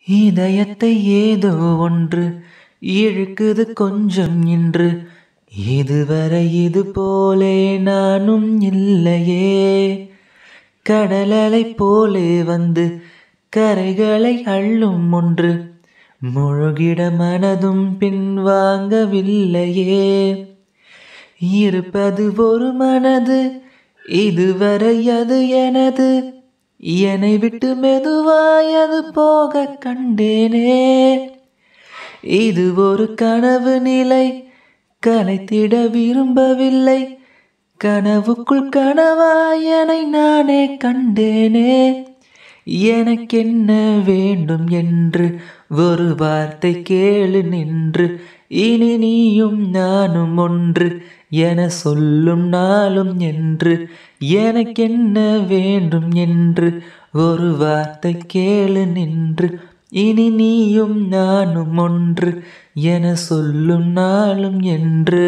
இதயத்தை ஏதோ ஒன்று இழுக்குது கொஞ்சம் இன்று இதுவரை இது போலே நானும் இல்லையே கடலலை போலே வந்து கரைகளை அள்ளும் ஒன்று முழுகிட மனதும் பின்வாங்கவில்லையே இருப்பது ஒரு மனது இதுவரை அது எனது என்னை விட்டு மெதுவாய் அது போக கண்டேனே இது ஒரு கனவு நிலை கலைத்திட விரும்பவில்லை கனவுக்குள் கனவாய் என்னை நானே கண்டேனே எனக்கென்ன வேண்டும் என்று ஒரு வார்த்தை கேளு நின்று இனி நீயும் நானும் ஒன்று என சொல்லும் நாளும் என்று எனக்கென்ன வேண்டும் என்று ஒரு வார்த்தை கேளு நின்று இனி நீயும் நானும் ஒன்று என சொல்லும் நாளும் என்று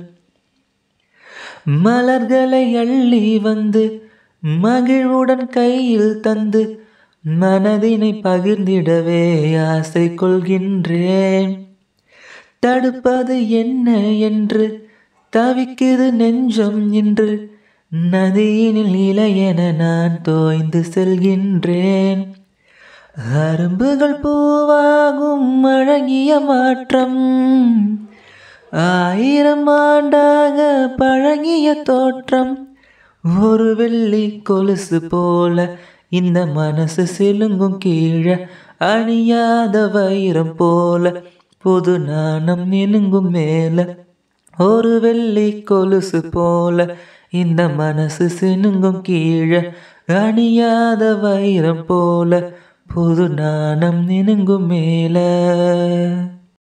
மலர்களை அள்ளி வந்து மகிழ்வுடன் கையில் தந்து மனதினை பகிர்ந்திடவே ஆசை கொள்கின்றேன் தடுப்பது என்ன என்று தவிக்குது நெஞ்சம் என்று நதியினில் இலையென நான் தோய்ந்து செல்கின்றேன் அரும்புகள் பூவாகும் அழகிய மாற்றம் ஆயிரம் ஆண்டாக பழகிய தோற்றம் ஒரு வெள்ளி கொலுசு போல இந்த மனசு சிலுங்கும் கீழே அணியாத வைரம் போல புது நாணம் இனுங்கும் மேல ஒரு வெள்ளி கொலுசு போல இந்த மனசு சினுங்கும் கீழே அணியாத வைரம் போல புது நாணம் இனுங்கும் மேல